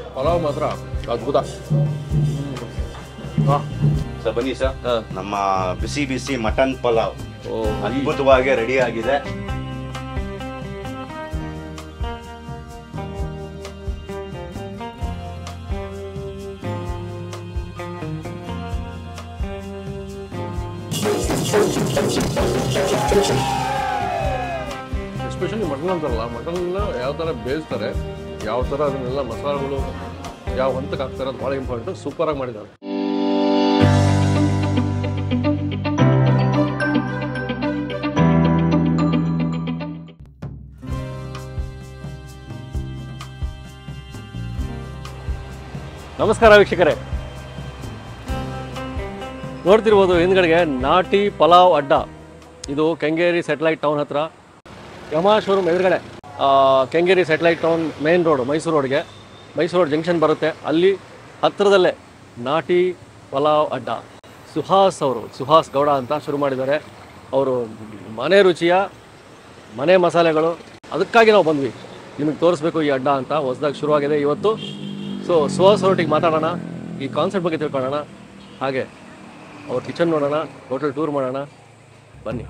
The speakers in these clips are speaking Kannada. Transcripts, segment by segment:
ಪಲಾವ್ ಮಾತ್ರ ಅದ್ಭುತ ಹಾಂ ಸರ್ ಬನ್ನಿ ಸರ್ ಹಾ. ನಮ್ಮ ಬಿಸಿ ಬಿಸಿ ಮಟನ್ ಪಲಾವ್ ಓ ಅದ್ಭುತವಾಗಿ ರೆಡಿ ಆಗಿದೆ ಎಸ್ಪೆಷಲಿ ಮಟನ್ ಅಂತಾರಲ್ಲ ಮಟನ್ನ ಯಾವ ಥರ ಬೇಯಿಸ್ತಾರೆ ಯಾವ ಥರ ಅದನ್ನೆಲ್ಲ ಮಸಾಲೆಗಳು ಯಾವ ಹಂತಕ್ಕೆ ಹಾಕ್ತಾರೆ ಅದು ಭಾಳ ಇಂಪಾರ್ಟೆಂಟ್ ಸೂಪರಾಗಿ ಮಾಡಿದ್ದಾರೆ ನಮಸ್ಕಾರ ವೀಕ್ಷಕರೇ ನೋಡ್ತಿರ್ಬೋದು ಹಿಂದ್ಗಡೆಗೆ ನಾಟಿ ಪಲಾವ್ ಅಡ್ಡ ಇದು ಕೆಂಗೇರಿ ಸ್ಯಾಟಲೈಟ್ ಟೌನ್ ಹತ್ರ ಯಮಾ ಶೋರೂಮ್ ಎದುರುಗಡೆ ಆ, Kengeri satellite town main road Mysuru road Mysuru road junction ಬರುತ್ತೆ ಅಲ್ಲಿ ಹತ್ತಿರದಲ್ಲೇ ನಾಟಿ ಪಲಾವ್ ಅಡ್ಡ ಸುಹಾಸ್ ಅವರು ಸುಹಾಸ್ ಗೌಡ ಅಂತ ಶುರು ಮಾಡಿದ್ದಾರೆ ಅವರು ಮನೆ ರುಚಿಯ ಮನೆ ಮಸಾಲೆಗಳು ಅದಕ್ಕಾಗಿ ನಾವು ಬಂದ್ವಿ ನಿಮಗೆ ತೋರಿಸ್ಬೇಕು ಈ ಅಡ್ಡ ಅಂತ ಹೊಸದಾಗಿ ಶುರುವಾಗಿದೆ ಇವತ್ತು ಸೊ ಸುಹಾಸ್ ಅವರೊಟ್ಟಿಗೆ ಮಾತಾಡೋಣ ಈ ಕಾನ್ಸೆಪ್ಟ್ ಬಗ್ಗೆ ತಿಳ್ಕೊಳ್ಳೋಣ ಹಾಗೆ ಅವ್ರ ಕಿಚನ್ ನೋಡೋಣ ಹೋಟೆಲ್ ಟೂರ್ ಮಾಡೋಣ ಬನ್ನಿ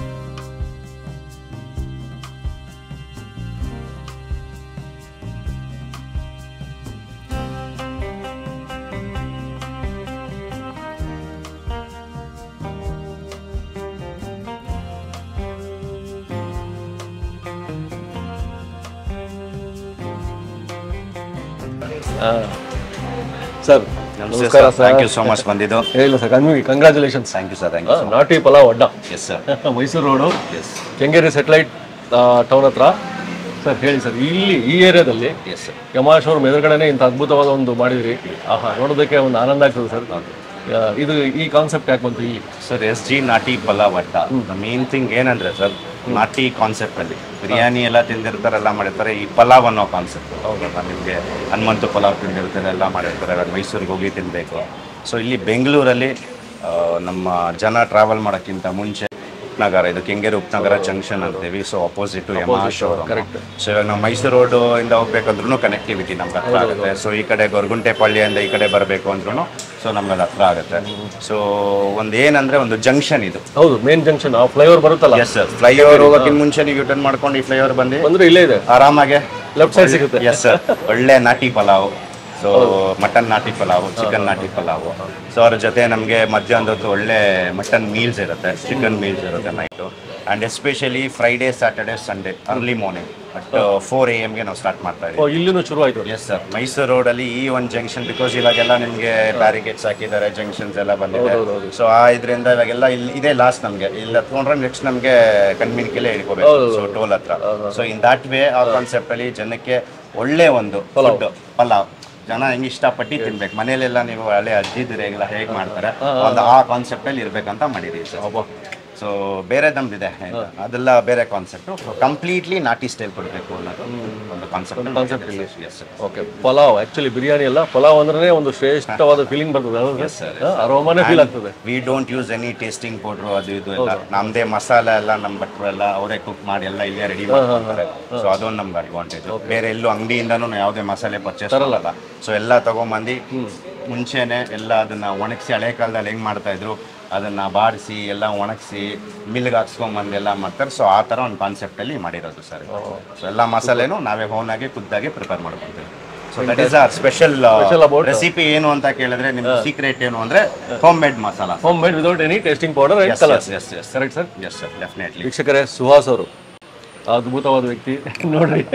ಸರ್ ನಮಸ್ಕಾರ ಥ್ಯಾಂಕ್ ಯು ಸೋ ಮಚ್ ಬಂದಿದ್ದು ಇಲ್ಲ ಸರ್ ಕನ್ವಿ congratulations thank you sir thank you Nati Palav Adda yes sir Mysuru road yes Kengeri satellite town ಹತ್ರ ಸರ್ ಹೇಳಿ ಸರ್ ಇಲ್ಲಿ ಈ ಏರಿಯಾದಲ್ಲಿ ಎಸ್ ಸರ್ ಯಮಾ ಶೋರೂಮ್ ಎದುರುಗಡೆನೆ ಇಂಥ ಅದ್ಭುತವಾದ ಒಂದು ಮಾಡಿದಿರಿ ಆಹಾ ನೋಡೋದಕ್ಕೆ ಒಂದು ಆನಂದ ಆಗ್ತದೆ ಸರ್ ಆ, ಇದು ಈ ಕಾನ್ಸೆಪ್ಟ್ ಯಾಕೆ ಬಂತು ಇಲ್ಲಿ sir S G Nati Palav Adda main thing ಏನಂದ್ರೆ ಸರ್ ನಾಟಿ ಕಾನ್ಸೆಪ್ಟ್ ಅಲ್ಲಿ ಬಿರಿಯಾನಿ ಎಲ್ಲ ತಿಂದಿರ್ತಾರೆ ಎಲ್ಲ ಮಾಡಿರ್ತಾರೆ ಈ ಪಲಾವ್ ಅನ್ನೋ ಕಾನ್ಸೆಪ್ಟ್ ಹೌದಲ್ಲ ನಿಮಗೆ ಹನುಮಂತು ಪಲಾವ್ ತಿಂದಿರ್ತಾರೆ ಎಲ್ಲ ಮಾಡಿರ್ತಾರೆ ಇವಾಗ ಮೈಸೂರಿಗೆ ಹೋಗಿ ತಿನ್ನಬೇಕು ಸೊ ಇಲ್ಲಿ ಬೆಂಗಳೂರಲ್ಲಿ ಆ, ನಮ್ಮ ಜನ ಟ್ರಾವೆಲ್ ಮಾಡೋಕ್ಕಿಂತ ಮುಂಚೆ ಉಪನಗರ ಇದು ಕೆಂಗೇರಿ ಉಪನಗರ ಜಂಕ್ಷನ್ ಅಂತೀವಿ so opposite Yamaha showroom so ಇವಾಗ ನಾವು ಮೈಸೂರು ರೋಡ್ ಇಂದ ಹೋಗ್ಬೇಕಂದ್ರೂ ಕನೆಕ್ಟಿವಿಟಿ ನಮ್ಗೆ ಹತ್ರ ಆಗುತ್ತೆ ಸೊ ಈ ಕಡೆ ಗೊರಗುಂಟೆಪಾಳ್ಯದಿಂದ ಈ ಕಡೆ ಬರಬೇಕು ಅಂದ್ರೂ ಸೊ ನಮ್ಗೆ ಅದು ಹತ್ರ ಆಗುತ್ತೆ ಸೊ ಒಂದು ಏನಂದ್ರೆ ಒಂದು ಜಂಕ್ಷನ್ ಇದು ಹೌದು ಮೇನ್ ಜಂಕ್ಷನ್ ಆ ಫ್ಲೈಓವರ್ ಬರುತ್ತಲ್ಲ ಎಸ್ ಸರ್ ಫ್ಲೈಓವರ್ ಹೋಗೋಕ್ಕಿಂತ ಮುಂಚೆ ನೀವು ಯೂಟರ್ನ್ ಮಾಡ್ಕೊಂಡು ಈ ಫ್ಲೈಓವರ್ ಬಂದು ಬಂದ್ರೆ ಇಲ್ಲೇ ಇದೆ ಆರಾಮಾಗೆ ಲೆಫ್ಟ್ ಸೈಡ್ ಸಿಗುತ್ತೆ ಎಸ್ ಸರ್ ಒಳ್ಳೆ ನಾಟಿ ಪಲಾವ್ ಸೊ ಮಟನ್ ನಾಟಿ ಪಲಾವ್ ಚಿಕನ್ ನಾಟಿ ಪಲಾವ್ ಸೊ ಅದ್ರ ಜೊತೆ ನಮಗೆ ಮಧ್ಯಾಹ್ನದ ಹೊತ್ತು ಒಳ್ಳೆ ಮಟನ್ ಮೀಲ್ಸ್ ಇರುತ್ತೆ ಚಿಕನ್ ಮೀಲ್ಸ್ ಇರುತ್ತೆ night and especially Friday Saturday Sunday early morning but four A ಎಮ್ಗೆ ನಾವು ಸ್ಟಾರ್ಟ್ ಮಾಡ್ತಾ ಇದ್ದೀವಿ ಓ ಇಲ್ಲಿನೂ ಶುರು ಆಯ್ತು ಎಸ್ ಸರ್ ಮೈಸೂರು ರೋಡಲ್ಲಿ ಈ ಒಂದು ಜಂಕ್ಷನ್ ಬಿಕಾಸ್ ಇವಾಗೆಲ್ಲ ನಿಮಗೆ ಬ್ಯಾರಿಗೇಡ್ಸ್ ಹಾಕಿದ್ದಾರೆ ಜಂಕ್ಷನ್ಸ್ ಎಲ್ಲ ಬಂದಿದೆ ಸೊ ಆ ಇದರಿಂದ ಇವಾಗೆಲ್ಲ ಇಲ್ಲಿ ಇದೇ ಲಾಸ್ಟ್ ನಮಗೆ ಇಲ್ಲಿ ಹತ್ಕೊಂಡ್ರೆ ನೆಕ್ಸ್ಟ್ ನಮಗೆ ಕಣ್ಮಿನ್ಕೆಲೆ ಹಿಡ್ಕೋಬೇಕು ಸೊ ಟೋಲ್ ಹತ್ರ ಸೊ ಇನ್ ದಾಟ್ ವೇ ಆ ಕಾನ್ಸೆಪ್ಟ್ ಅಲ್ಲಿ ಜನಕ್ಕೆ ಒಳ್ಳೆ ಒಂದು ಫುಡ್ ಪಲಾವ್ ಜನ ಹೆಂಗ್ ಇಷ್ಟಪಟ್ಟು ತಿನ್ಬೇಕು ಮನೇಲೆಲ್ಲ ನೀವು ಹಳೆ ಅಜ್ಜಿದಿರೆಲ್ಲ ಹೇಗೆ ಮಾಡ್ತಾರೆ ಒಂದು ಆ ಕಾನ್ಸೆಪ್ಟ್ ಅಲ್ಲಿ ಇರ್ಬೇಕಂತ ಮಾಡಿದೀವಿ ಸರ್ ಸೊ ಬೇರೆ ನಮ್ದಿದೆ ಅದೆಲ್ಲ ಬೇರೆ ಕಾನ್ಸೆಪ್ಟ್ ಕಂಪ್ಲೀಟ್ಲಿ ನಾಟಿ ಸ್ಟೈಲ್ ಕೊಡಬೇಕು ಅನ್ನೋದು ಒಂದು concept concept yes sir okay pulao actually biryani ಅಲ್ಲ ಪಲಾವ್ ಅಂದ್ರೆ ಒಂದು ಶ್ರೇಷ್ಠವಾದ ಫೀಲಿಂಗ್ ಬರ್ತದೆ ಅರೋಮಾನೇ ಫೀಲ್ ಆಗ್ತದೆ we don't use any tasting powder ಅದು ಇದು ಎಲ್ಲ ನಮ್ದೇ ಮಸಾಲೆ ಎಲ್ಲ ನಮ್ಮ ಭಟ್ರು ಎಲ್ಲ ಅವರೇ ಕುಕ್ ಮಾಡಿ ಎಲ್ಲ ಇಲ್ಲೇ ರೆಡಿ ಮಾಡ್ತಾರೆ ಸೊ ಅದೊಂದು ನಮ್ಗೆ ಅಡ್ವಾಂಟೇಜ್ ಬೇರೆ ಎಲ್ಲೂ ಅಂಗಡಿಯಿಂದನೂ ನಾವು ಯಾವುದೇ ಮಸಾಲೆ ಪರ್ಚೇಸ್ ತರಲ್ಲ ಸೊ ಎಲ್ಲ ತಗೊಂಬಂದು ಮುಂಚೆನೆ ಎಲ್ಲ ಅದನ್ನ ಒಣಗಿಸಿ ಹಳೆ ಕಾಲದಲ್ಲಿ ಹೆಂಗ್ ಮಾಡ್ತಾ ಇದ್ರು ಅದನ್ನ ಬಾಡಿಸಿ ಎಲ್ಲ ಒಣಗಿಸಿ ಮಿಲ್ಗೆ ಹಾಕ್ಸ್ಕೊಂಬಂದು ಎಲ್ಲ ಮಾಡ್ತಾರೆ ಸೊ ಆ ಥರ ಒಂದು ಕಾನ್ಸೆಪ್ಟಲ್ಲಿ ಮಾಡಿರೋದು ಸರ್ ಸೊ ಎಲ್ಲ ಮಸಾಲೆನೂ ನಾವೇ ಓನಾಗಿ ಖುದ್ದಾಗಿ ಪ್ರಿಪೇರ್ ಮಾಡ್ಕೊಳ್ತೀವಿ so that is our special about- recipe ಏನು ಅಂತ ಕೇಳಿದ್ರೆ ನಿಮ್ ಸೀಕ್ರೆಟ್ ಏನು ಅಂದ್ರೆ home made masala home made without any tasting powder and colour yes yes correct sir yes sir definitely ವೀಕ್ಷಕರೇ ಸುಹಾಸ್ ಅವರು ಅದ್ಭುತವಾದ ವ್ಯಕ್ತಿ ನೋಡ್ರಿ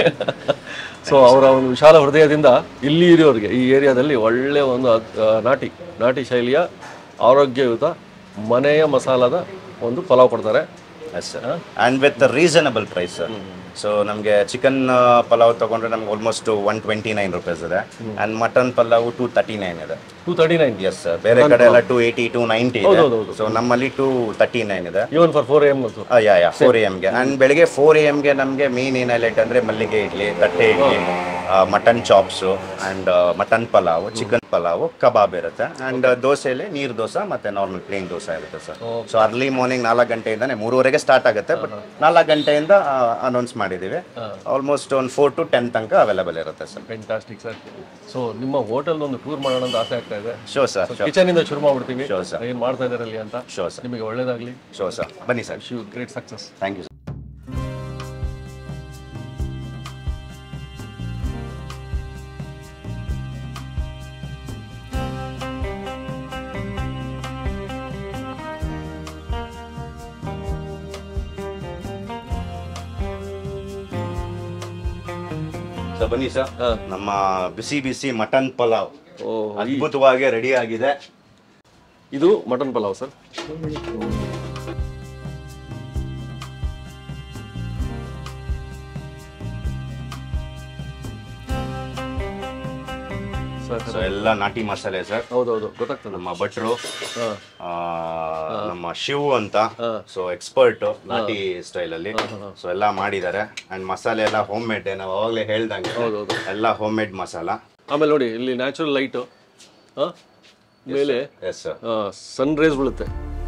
ಸೊ ಅವರ ಒಂದು ವಿಶಾಲ ಹೃದಯದಿಂದ ಇಲ್ಲಿ ಇರೋರಿಗೆ ಈ ಏರಿಯಾದಲ್ಲಿ ಒಳ್ಳೆ ಒಂದು ಅದ್- ಆ, ನಾಟಿ ನಾಟಿ ಶೈಲಿಯ ಆರೋಗ್ಯಯುತ ಮನೆಯ ಮಸಾಲದ ಒಂದು ಪಲಾವ್ ಕೊಡ್ತಾರೆ yes sir and with reasonable price sir so ನಮಗೆ ಚಿಕನ್ ಪಲಾವ್ ತಗೊಂಡ್ರೆ ನಮ್ಗೆ almost one twenty nine rupees ಇದೆ and mutton pulao two thirty nine ಇದೆ two thirty nine yes sir ಬೇರೆ ಕಡೆ ಎಲ್ಲ ಟೂ ಏಯ್ಟಿ ಟೂ ನೈಂಟಿ ಇದೆ ಹೌದೌದು. ಸೊ ನಮ್ಮಲ್ಲಿ ಟೂ ತರ್ಟಿ ನೈನ್ ಇದೆ ಈವನ್ ಫಾರ್ ಫೋರ್ ಎಮ್ ಅಂತೂ ಯಾ ಯಾ ಫೋರ್ ಎ ಎಮ್ಗೆ ಆ್ಯಂಡ್ ಬೆಳಿಗ್ಗೆ ಫೋರ್ ಎ ಎಮ್ಗೆ ನಮಗೆ ಮೇನ್ ಏನು ಹೈಲೈಟ್ ಅಂದರೆ ಮಲ್ಲಿಗೆ ಇಡ್ಲಿ ತಟ್ಟೆ idli mutton chops and mutton pulao chicken pulao kebab ಇರುತ್ತೆ ಆ್ಯಂಡ್ ದೋಸೆಯಲ್ಲಿ ನೀರು ದೋಸೆ ಮತ್ತು ನಾರ್ಮಲ್ ಪ್ಲೇನ್ ದೋಸೆ ಇರುತ್ತೆ ಸರ್ ಸೊ ಅರ್ಲಿ ಮಾರ್ನಿಂಗ್ ನಾಲ್ಕು ಗಂಟೆಯಿಂದನೇ ಮೂರುವರೆಗೆ ಸ್ಟಾರ್ಟ್ ಆಗುತ್ತೆ ಬಟ್ ನಾಲ್ಕು ಗಂಟೆಯಿಂದ ಅನೌನ್ಸ್ ಮಾಡಿದ್ದೀವಿ ಆಲ್ಮೋಸ್ಟ್ ಒಂದು ಫೋರ್ ಟು ಟೆನ್ ತನಕ ಅವೈಲೇಬಲ್ ಇರುತ್ತೆ ಸರ್ ಫ್ಯಾಂಟಾಸ್ಟಿಕ್ ಸರ್ ಸೊ ನಿಮ್ಮ ಹೋಟೆಲ್ ಒಂದು ಟೂರ್ ಮಾಡೋಣ ಅಂತ ಆಸೆ ಆಗ್ತಾ ಇದೆ ಶೋ ಸರ್ ಶೋ ಕಿಚನ್ ಇಂದ ಶುರು ಮಾಡ್ಬಿಡ್ತೀವಿ Sure, sir. ಏನ್ ಮಾಡ್ತಾ ಇದಾರೆ ಅಲ್ಲಿ ಅಂತ ಶೋ ಸರ್ ನಿಮಗೆ ಒಳ್ಳೇದಾಗ್ಲಿ ಶೋ ಸರ್ ಬನ್ನಿ sir Shiv great success thank you sir so ಬನ್ನಿ ಸರ್ ಹಾ. ನಮ್ಮ ಬಿಸಿ ಬಿಸಿ ಮಟನ್ ಪಲಾವ್ ಓ ಅದ್ಭುತವಾಗಿ ರೆಡಿ ಆಗಿದೆ ಇದು mutton pulao sir sir so ಎಲ್ಲ ನಾಟಿ ಮಸಾಲೆ ಸರ್ ಹೌದೌದು ಗೊತ್ತಾಗ್ತದೆ ನಮ್ಮ ಭಟ್ರು ಹಾ ಆ, ನಮ್ಮ ಶಿವ್ ಅಂತ ಸೊ ಎಕ್ಸ್ಪರ್ಟ್ ನಾಟಿ ಸ್ಟೈಲ್ ಅಲ್ಲಿ ಸೊ ಎಲ್ಲ ಮಾಡಿದ್ದಾರೆ ಅಂಡ್ ಮಸಾಲೆ ಎಲ್ಲ ಹೋಮ್ ಮೇಡ್ ನಾವು ಅವಾಗಲೇ ಹೇಳ್ದಂಗೆ ಹೌದೌದು. ಎಲ್ಲ ಹೋಮ್ ಮೇಡ್ ಮಸಾಲ ಆಮೇಲೆ ನೋಡಿ ಇಲ್ಲಿ ನ್ಯಾಚುರಲ್ ಲೈಟು ಮೇಲೆ ಎಸ್ ಸರ್ ಸನ್ ರೇಸ್ ಬೀಳುತ್ತೆ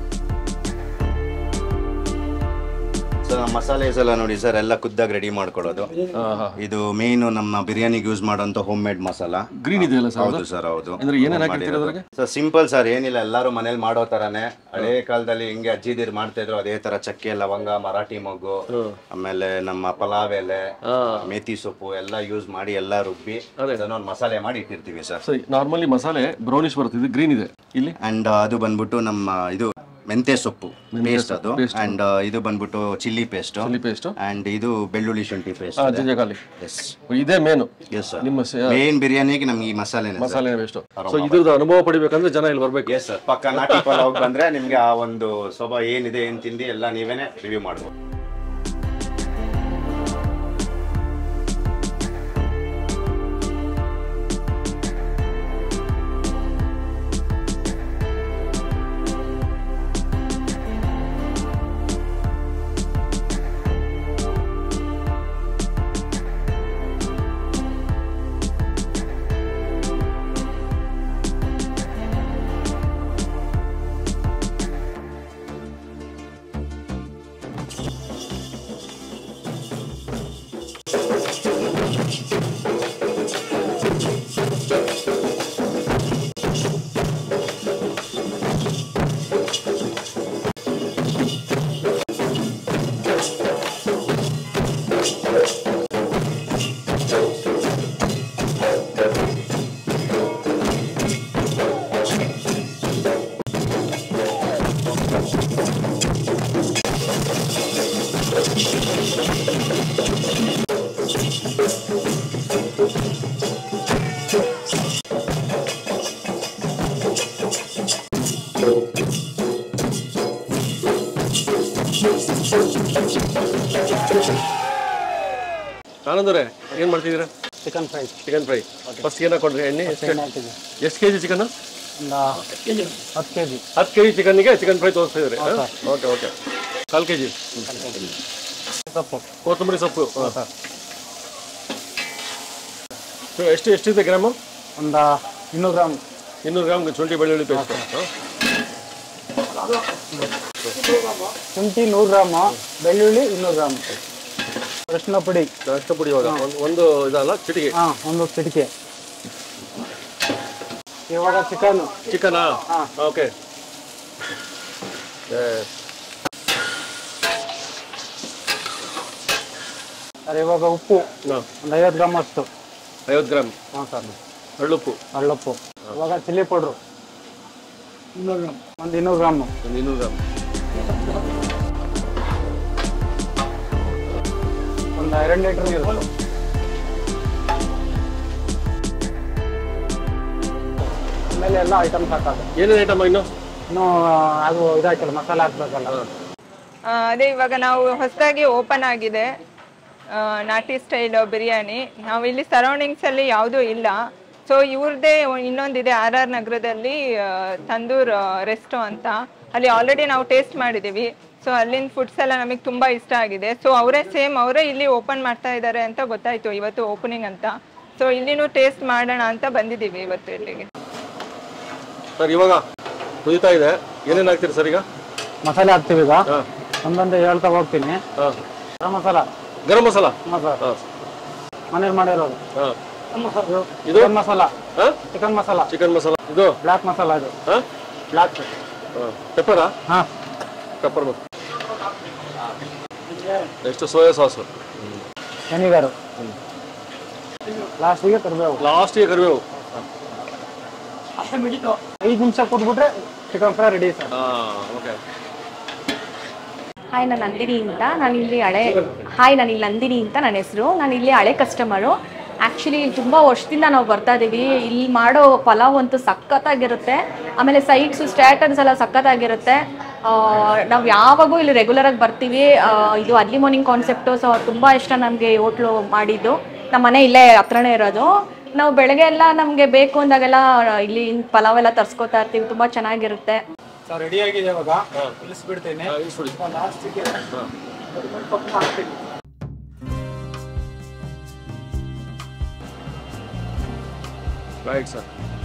ಸೊ ನಮ್ಮ ಮಸಾಲೆಸ್ ಎಲ್ಲ ನೋಡಿ ಸರ್ ಎಲ್ಲ ಖುದ್ದಾಗಿ ರೆಡಿ ಮಾಡ್ಕೊಡೋದು ಹಾ ಹಾ ಇದು ಮೇನ್ ನಮ್ಮ ಬಿರಿಯಾನಿಗೆ ಯೂಸ್ ಮಾಡೋಂಥ ಹೋಮ್ ಮೇಡ್ ಮಸಾಲ ಗ್ರೀನ್ ಇದೆಯಲ್ಲ ಸರ್ ಹೌದು ಸರ್ ಹೌದು ಅಂದ್ರೆ ಏನೇನು ಹಾಕಿರ್ತೀರ ಅದ್ರಾಗೆ ಸೊ ಸಿಂಪಲ್ ಸರ್ ಏನಿಲ್ಲ ಎಲ್ಲರೂ ಮನೇಲಿ ಮಾಡೋ ತರಾನೇ ಹಳೆ ಕಾಲದಲ್ಲಿ ಹಿಂಗೆ ಅಜ್ಜಿದಿರು ಮಾಡ್ತಾ ಇದ್ರು ಅದೇ ತರ ಚಕ್ಕೆ ಲವಂಗ ಮರಾಠಿ ಮೊಗ್ಗು ಆಮೇಲೆ ನಮ್ಮ ಪಲಾವ್ ಎಲೆ ಹಾ ಮೇಥಿ ಸೊಪ್ಪು ಎಲ್ಲ ಯೂಸ್ ಮಾಡಿ ಎಲ್ಲ ರುಬ್ಬಿ ಅದನ್ನೊಂದು ಮಸಾಲೆ ಮಾಡಿ ಇಟ್ಟಿರ್ತೀವಿ ಸರ್ ಸೊ ನಾರ್ಮಲಿ ಮಸಾಲೆ ಬ್ರೌನಿಶ್ ಬರುತ್ತೆ ಇದು ಗ್ರೀನ್ ಇದೆ ಇಲ್ಲಿ ಅಂಡ್ ಅದು ಬಂದ್ಬಿಟ್ಟು ನಮ್ಮ ಇದು ಮೆಂತೆ ಸೊಪ್ಪು ಪೇಸ್ಟ್ ಅದು ಅಂಡ್ ಇದು ಬಂದ್ಬಿಟ್ಟು chilli paste chilli paste and ಇದು ಬೆಳ್ಳುಳ್ಳಿ ಶುಂಠಿ ಪೇಸ್ಟ್ ಜಿಂಜಕಾಲಿ ಎಸ್ ಇದೇ ಮೇನು ಎಸ್ ಸರ್ ನಿಮ್ಮ ಮೇನ್ ಬಿರಿಯಾನಿಗೆ ನಮ್ಗೆ ಈ ಮಸಾಲೆ ಮಸಾಲೆ ಬೆಸ್ಟ್ ಸೊ ಇದ್ರದ್ದು ಅನುಭವ ಪಡಿಬೇಕಂದ್ರೆ ಜನ ಇಲ್ಲಿ ಬರ್ಬೇಕು ಎಸ್ ಸರ್ ಪಕ್ಕ ನಾಟಿ ಪಲಾವ್ ಬಂದ್ರೆ ನಿಮ್ಗೆ ಆ ಒಂದು ಸ್ವಭಾವ ಏನಿದೆ ಏನ್ ತಿಂದಿ ಎಲ್ಲ ನೀವೇನೆ ರಿವ್ಯೂ ಮಾಡ್ಬೋದು ಆನಂದವ್ರೆ ಏನ್ ಮಾಡ್ತಿದ್ದೀರಾ chicken fry chicken fry first ಏನ ಕೊಡ್ರಿ ಎಣ್ಣೆ ಎಷ್ಟು ಹಾಕಿದೆ ಎಷ್ಟು ಕೆಜಿ ಚಿಕನ್ ಒಂದು ಹತ್ತು ಕೆ ಜಿ ಹತ್ತು ಕೆಜಿ ಚಿಕನ್ಗೆ ಚಿಕನ್ ಫ್ರೈ ತೋರಿಸ್ತಾ ಇದ್ರಿ ಓಕೆ ಓಕೆ ಕಾಲ್ ಕೆಜಿ ಸೊಪ್ಪು ಕೊತ್ತಂಬರಿ ಸೊಪ್ಪು ಸೊ ಎಷ್ಟು ಎಷ್ಟಿದೆ ಗ್ರಾಮು ಒಂದು ಇನ್ನೂರು ಗ್ರಾಮ್ ಇನ್ನೂರು ಗ್ರಾಮ್ ಶುಂಠಿ ಬೆಳ್ಳುಳ್ಳಿ ಪೇಸ್ಟ್ ಶುಂಠಿ ನೂರು ಗ್ರಾಮು ಬೆಳ್ಳುಳ್ಳಿ ಇನ್ನೂರು ಗ್ರಾಮ್ ಅರಿಶಿನ ಪುಡಿ ಅಷ್ಟು ಪುಡಿ ಇವಾಗ ಒಂದು ಒಂದು ಇದಲ್ಲ ಚಿಟಿಗೆ ಹಾಂ ಒಂದು ಚಿಟಿಕೆ ಇವಾಗ ಚಿಕನ್ ಚಿಕನಾ ಓಕೆ ಸರ್ ಇವಾಗ ಉಪ್ಪು ಒಂದು ಐವತ್ತು ಗ್ರಾಮ್ ಅಷ್ಟು ಐವತ್ತು ಗ್ರಾಮ್ ಹಾಂ ಸರ್ ಹಳ್ಳುಪ್ಪು ಹಳ್ಳುಪ್ಪು ಇವಾಗ ಚಿಲ್ಲಿ ಪೌಡ್ರು ಇನ್ನೂರು ಗ್ರಾಮ್ ಒಂದು ಇನ್ನೂರು ಗ್ರಾಮು ಒಂದು ಇನ್ನೂರು ಗ್ರಾಮ್ ಒಂದು ಎರಡು ಲೀಟ್ರ್ ನೀರು ಆಮೇಲೆ ಎಲ್ಲ ಐಟಮ್ಸ್ ಹಾಕೋದು ಏನೇನು ಐಟಮ್ ಇನ್ನು ಇನ್ನು ಅದು ಇದಾಕಿಲ್ಲ ಮಸಾಲೆ ಹಾಕ್ಬೇಕಲ್ಲ ಆ, ಅದೇ ಇವಾಗ ನಾವು ಹೊಸದಾಗಿ ಓಪನ್ ಆಗಿದೆ ಆ, ನಾಟಿ ಸ್ಟೈಲ್ ಬಿರಿಯಾನಿ ನಾವು ಇಲ್ಲಿ ಸರೌಂಡಿಂಗ್ಸ್ ಅಲ್ಲಿ ಯಾವುದೂ ಇಲ್ಲ ಸೊ ಇವ್ರದ್ದೇ ಇನ್ನೊಂದಿದೆ ಆರ್ ಆರ್ ನಗರದಲ್ಲಿ ಆ, ತಂದೂರ್ ರೆಸ್ಟೋ ಅಂತ ಅಲ್ಲಿ ಆಲ್ರೆಡಿ ನಾವು ಟೇಸ್ಟ್ ಮಾಡಿದ್ದೀವಿ ಸೊ ಅಲ್ಲಿನ ಫುಡ್ಸ್ ಎಲ್ಲ ನಮಗೆ ತುಂಬ ಇಷ್ಟ ಆಗಿದೆ ಸೊ ಅವರೇ ಸೇಮ್ ಅವರೇ ಇಲ್ಲಿ ಓಪನ್ ಮಾಡ್ತಾ ಇದ್ದಾರೆ ಅಂತ ಗೊತ್ತಾಯ್ತು ಇವತ್ತು ಓಪನಿಂಗ್ ಅಂತ ಸೊ ಇಲ್ಲಿನೂ ಟೇಸ್ಟ್ ಮಾಡೋಣ ಅಂತ ಬಂದಿದ್ದೀವಿ ಇವತ್ತು ಇಲ್ಲಿಗೆ ಸರ್ ಇವಾಗ ಕುದೀತಾ ಇದೆ ಏನೇನು ಹಾಕ್ತೀರಿ ಸರ್ ಈಗ ಮಸಾಲೆ ಹಾಕ್ತೀವಿ ಈಗ ಹಾಂ ಒಂದೊಂದೇ ಹೇಳ್ತಾ ಹೋಗ್ತೀನಿ ಹಾಂ ಗರಂ ಮಸಾಲ ಗರಂ ಮಸಾಲ ಮಸಾಲ ಹಾಂ ಮನೇಲಿ ಮಾಡಿರೋದು ಹಾಂ ಇದು ಇದು? ಚಿಕನ್ ಮಸಾಲ ಹಾಂ ಚಿಕನ್ ಮಸಾಲ ಚಿಕನ್ ಮಸಾಲ ಇದು ಬ್ಲ್ಯಾಕ್ ಮಸಾಲ ಇದು ಹಾಂ ಬ್ಲ್ಯಾಕ್ ಹಾಂ ಪೆಪ್ಪರಾ ಹಾಂ ಪೆಪ್ಪರ್ ನೆಕ್ಸ್ಟ್ ಸೋಯಾ ಸಾಸು ಎನಿಗಾರು ಲಾಸ್ಟಿಗೆ ಕರಿಬೇವು ಲಾಸ್ಟಿಗೆ ಕರಿಬೇವು ಐದು ನಿಮಿಷ ಕೊಟ್ಬಿಟ್ರೆ ಚಿಕನ್ ಫ್ರೈ ರೆಡಿ ಸರ್ ಹಾಂ ಓಕೆ ಹಾಯ್ ನಾನು ನಂದಿನಿ ಅಂತ ನಾನು ಇಲ್ಲಿ ಹಳೆ ಹಾಯ್ ನಾನು ಇಲ್ಲಿ ನಂದಿನಿ ಅಂತ ನನ್ನ ಹೆಸರು ನಾನು ಇಲ್ಲಿ ಹಳೆ ಕಸ್ಟಮರು ಆ್ಯಕ್ಚುಲಿ ತುಂಬ ವರ್ಷದಿಂದ ನಾವು ಬರ್ತಾ ಇದ್ದೀವಿ ಇಲ್ಲಿ ಮಾಡೋ ಪಲಾವ್ ಅಂತೂ ಸಖತ್ತಾಗಿರುತ್ತೆ ಆಮೇಲೆ ಸೈಡ್ಸು ಸ್ಟ್ಯಾಟರ್ಸ್ ಎಲ್ಲ ಸಖತ್ತಾಗಿರುತ್ತೆ ನಾವು ಯಾವಾಗೂ ಇಲ್ಲಿ ರೆಗ್ಯುಲರಾಗಿ ಬರ್ತೀವಿ ಆ, ಇದು ಅರ್ಲಿ ಮಾರ್ನಿಂಗ್ ಕಾನ್ಸೆಪ್ಟು ಸೊ ತುಂಬ ಇಷ್ಟ ನಮಗೆ ಹೋಟ್ಲು ಮಾಡಿದ್ದು ನಮ್ಮ ಮನೆ ಇಲ್ಲೇ ಹತ್ರನೇ ಇರೋದು ನಾವು ಬೆಳಗ್ಗೆ ಎಲ್ಲ ನಮಗೆ ಬೇಕು ಅಂದಾಗೆಲ್ಲ ಇಲ್ಲಿ ಪಲಾವ್ ಎಲ್ಲ ತರ್ಸ್ಕೊತಾ ಇರ್ತೀವಿ ತುಂಬ ಚೆನ್ನಾಗಿರುತ್ತೆ ಸರ್ ರೆಡಿ ಆಗಿದೆ ಇವಾಗ ಇಳಿಸ್ಬಿಡ್ತೀನಿ ಲಾಸ್ಟಿಗೆ ಹಾಕ್ತೀನಿ ರೈಟ್ ಸರ್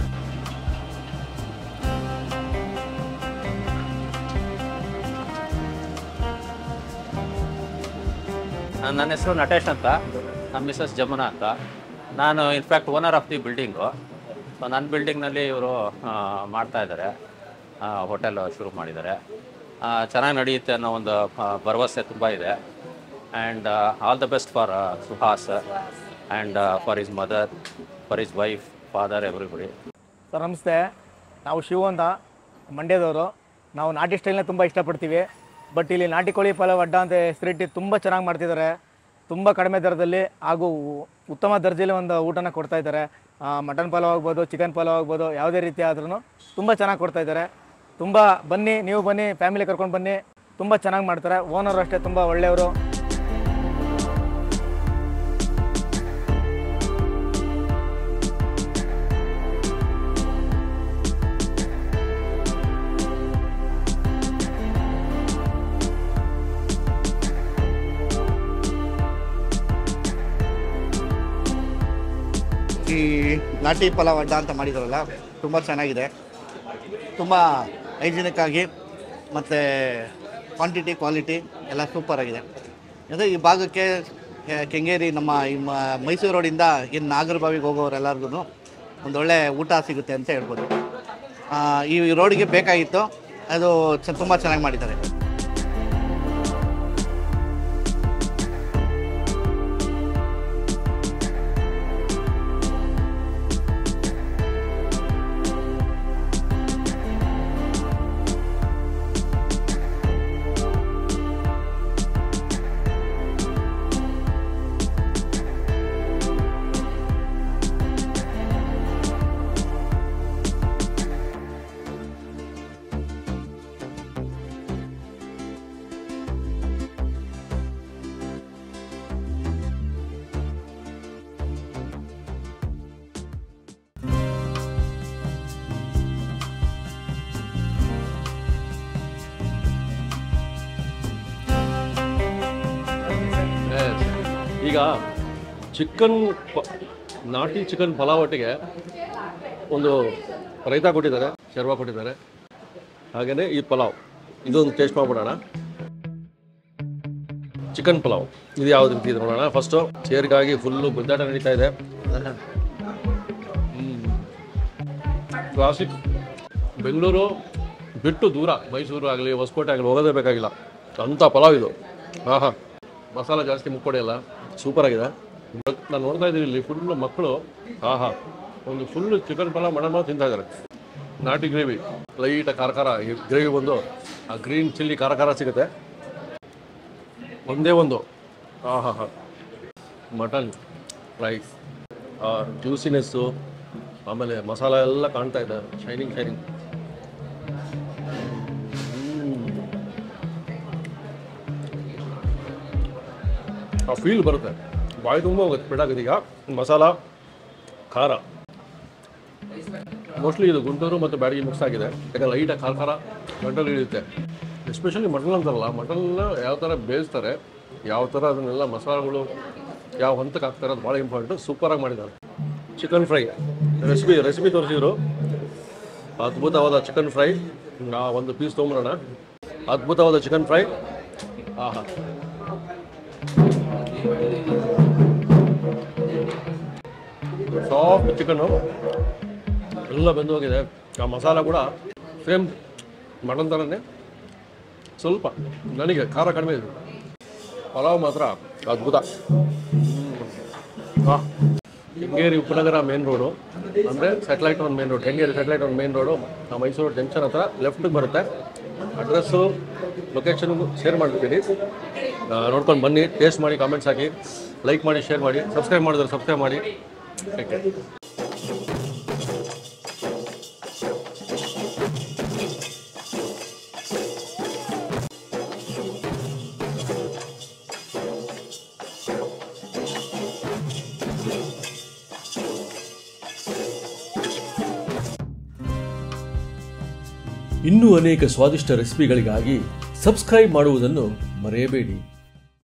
ನನ್ನ ಹೆಸರು ನಟೇಶ್ ಅಂತ ನಮ್ಮ ಮಿಸಸ್ ಜಮುನಾ ಅಂತ ನಾನು in fact owner of the building so ನನ್ನ ಬಿಲ್ಡಿಂಗ್ನಲ್ಲಿ ಇವರು ಮಾಡ್ತಾ ಇದ್ದಾರೆ ಹೋಟೆಲ್ ಶುರು ಮಾಡಿದ್ದಾರೆ ಚೆನ್ನಾಗಿ ನಡೆಯುತ್ತೆ ಅನ್ನೋ ಒಂದು ಆ, ಭರವಸೆ ತುಂಬ ಇದೆ and all the best for Suhas and for his mother for his wife father everybody sir ನಮಸ್ತೆ ನಾವು ಶಿವು ಅಂತ ಮಂಡ್ಯದವರು ನಾವು ನಾಟಿ ಸ್ಟೈಲ್ನ ತುಂಬ ಇಷ್ಟಪಡ್ತೀವಿ ಬಟ್ ಇಲ್ಲಿ ನಾಟಿ ಕೋಳಿ ಪಲಾವ್ ಅಡ್ಡ ಅಂತ ಹೆಸರಿಟ್ಟು ತುಂಬ ಚೆನ್ನಾಗಿ ಮಾಡ್ತಿದ್ದಾರೆ ತುಂಬ ಕಡಿಮೆ ದರದಲ್ಲಿ ಹಾಗೂ ಉತ್ತಮ ದರ್ಜೆಯಲ್ಲಿ ಒಂದು ಊಟನ ಕೊಡ್ತಾ ಇದ್ದಾರೆ ಮಟನ್ ಪಲಾವ್ ಆಗ್ಬೋದು ಚಿಕನ್ ಪಲಾವ್ ಆಗ್ಬೋದು ಯಾವುದೇ ರೀತಿ ಆದ್ರೂ ತುಂಬ ಚೆನ್ನಾಗಿ ಕೊಡ್ತಾ ಇದ್ದಾರೆ ತುಂಬ ಬನ್ನಿ ನೀವು ಬನ್ನಿ ಫ್ಯಾಮಿಲಿ ಕರ್ಕೊಂಡು ಬನ್ನಿ ತುಂಬ ಚೆನ್ನಾಗಿ ಮಾಡ್ತಾರೆ ಓನರು ಅಷ್ಟೇ ತುಂಬ ಒಳ್ಳೆಯವರು ಈ ನಾಟಿ ಪಲಾವ್ ಅಡ್ಡ ಅಂತ ಮಾಡಿದಾರಲ್ಲ ತುಂಬ ಚೆನ್ನಾಗಿದೆ ತುಂಬ ಹೈಜಿನಿಕ್ ಆಗಿ ಮತ್ತು ಕ್ವಾಂಟಿಟಿ ಕ್ವಾಲಿಟಿ ಎಲ್ಲ ಸೂಪರ್ ಆಗಿದೆ ಅದೇ ಈ ಭಾಗಕ್ಕೆ ಆ, ಕೆಂಗೇರಿ ನಮ್ಮ ಈ ಮ- ಮೈಸೂರು ರೋಡಿಂದ ಏನು ನಾಗರಬಾವಿಗೆ ಹೋಗೋರೆಲ್ಲರಿಗೂ ಒಂದೊಳ್ಳೆ ಊಟ ಸಿಗುತ್ತೆ ಅಂತ ಹೇಳ್ಬೋದು ಆ, ಈ ರೋಡಿಗೆ ಬೇಕಾಗಿತ್ತು ಅದು ಚ ತುಂಬ ಚೆನ್ನಾಗಿ ಮಾಡಿದ್ದಾರೆ ಈಗ ಚಿಕನ್ ನಾಟಿ ಚಿಕನ್ ಪಲಾವ್ ಒಟ್ಟಿಗೆ ಒಂದು ರೈತ ಕೊಟ್ಟಿದ್ದಾರೆ ಶರ್ವ ಕೊಟ್ಟಿದ್ದಾರೆ ಹಾಗೆಯೇ ಈ ಪಲಾವ್ ಇದೊಂದು ಟೇಸ್ಟ್ ಮಾಡ್ಬಿಡೋಣ ಚಿಕನ್ ಪಲಾವ್ ಇದು ಯಾವ್ದು ರೀತಿ ಇದೆ ನೋಡೋಣ ಫಸ್ಟು ಚೇರ್ಗಾಗಿ ಫುಲ್ಲು ಗುದ್ದಾಟ ನಡೀತಾ ಇದೆ ಕ್ಲಾಸಿಕ್ ಬೆಂಗಳೂರು ಬಿಟ್ಟು ದೂರ ಮೈಸೂರು ಆಗಲಿ ಹೊಸಕೋಟೆ ಆಗಲಿ ಹೋಗೋದೇ ಬೇಕಾಗಿಲ್ಲ ಅಂಥ ಪಲಾವ್ ಇದು ಆಹಾ ಮಸಾಲ ಜಾಸ್ತಿ ಮುಕ್ಕೊಡಿ ಅಲ್ಲ ಸೂಪರ್ ಆಗಿದೆ ನಾನು ನೋಡ್ತಾ ಇದ್ದೀನಿ ಇಲ್ಲಿ ಫುಲ್ಲು ಮಕ್ಕಳು ಆಹಾ ಒಂದು full chicken pulao mutton pulao ತಿಂತಾ ಇದ್ದಾರೆ ನಾಟಿ ಗ್ರೇವಿ ಲೈಟ್ ಖಾರ ಖಾರ ಈ ಗ್ರೇವಿ ಬಂದು ಆ ಗ್ರೀನ್ ಚಿಲ್ಲಿ ಖಾರ ಖಾರ ಸಿಗುತ್ತೆ ಒಂದೇ ಒಂದು ಆಹಾ ಹಾ ಮಟನ್ ರೈಸ್ ಆ ಜ್ಯೂಸಿನೆಸ್ಸು ಆಮೇಲೆ ಮಸಾಲ ಎಲ್ಲ ಕಾಣ್ತಾ ಇದೆ ಶೈನಿಂಗ್ ಶೈನಿಂಗ್ ಆ ಫೀಲ್ ಬರುತ್ತೆ ಬಾಯಿ ತುಂಬ ಹೋಗುತ್ತೆ ಬಿಡಾಗುತ್ತೆ ಈಗ ಮಸಾಲ ಖಾರ ಮೋಸ್ಟ್ಲಿ ಇದು ಗುಂಟೂರು ಮತ್ತು ಬ್ಯಾಡಗಿ ಮಿಕ್ಸ್ ಆಗಿದೆ ಯಾಕಂದ್ರೆ ಲೈಟಾಗಿ ಖಾರ ಖಾರ ಗಂಟಲು ಇಳಿಯುತ್ತೆ ಎಸ್ಪೆಷಲಿ ಮಟನ್ ಅಂತಾರಲ್ಲ ಮಟನ್ನ ಯಾವ ಥರ ಬೇಯಿಸ್ತಾರೆ ಯಾವ ಥರ ಅದನ್ನೆಲ್ಲ ಮಸಾಲೆಗಳು ಯಾವ ಹಂತಕ್ಕೆ ಹಾಕ್ತಾರೆ ಅದು ಭಾಳ ಇಂಪಾರ್ಟೆಂಟು ಸೂಪರಾಗಿ ಮಾಡಿದ್ದಾರೆ ಚಿಕನ್ ಫ್ರೈ ರೆಸಿಪಿ ರೆಸಿಪಿ ತೋರಿಸಿದ್ರು ಅದ್ಭುತವಾದ ಚಿಕನ್ ಫ್ರೈ ಆ ಒಂದು ಪೀಸ್ ತೊಗೊಂಬರೋಣ ಅದ್ಭುತವಾದ ಚಿಕನ್ ಫ್ರೈ ಆಹಾ ಸಾಫ್ಟ್ ಚಿಕನ್ನು ಎಲ್ಲ ಬೆಂದು ಹೋಗಿದೆ ಆ ಮಸಾಲ ಕೂಡ ಸೇಮ್ ಮಟನ್ ಥರನೇ ಸ್ವಲ್ಪ ನನಗೆ ಖಾರ ಕಡಿಮೆ ಇದೆ ಪಲಾವ್ ಮಾತ್ರ ಅದ್ಭುತ ಹ್ಮ್. ಆ, ಕೆಂಗೇರಿ ಉಪನಗರ ಮೇನ್ ರೋಡು ಅಂದರೆ satellite one main road Kengeri satellite one main road ಆ ಮೈಸೂರು ಜಂಕ್ಷನ್ ಹತ್ರ ಲೆಫ್ಟಿಗೆ ಬರುತ್ತೆ ಅಡ್ರೆಸ್ಸು ಲೊಕೇಶನ್ ಶೇರ್ ಮಾಡ್ತೀನಿ ನೋಡ್ಕೊಂಡು ಬನ್ನಿ ಟೇಸ್ಟ್ ಮಾಡಿ ಕಾಮೆಂಟ್ಸ್ ಹಾಕಿ ಲೈಕ್ ಮಾಡಿ ಶೇರ್ ಮಾಡಿ ಸಬ್ಸ್ಕ್ರೈಬ್ ಮಾಡಿದ್ರೆ ಸಬ್ಸ್ಕ್ರೈಬ್ ಮಾಡಿ ಟೇಕ್ ಕೇರ್ ಇನ್ನೂ ಅನೇಕ ಸ್ವಾದಿಷ್ಟ ರೆಸಿಪಿಗಳಿಗಾಗಿ ಸಬ್ಸ್ಕ್ರೈಬ್ ಮಾಡುವುದನ್ನು ಮರೆಯಬೇಡಿ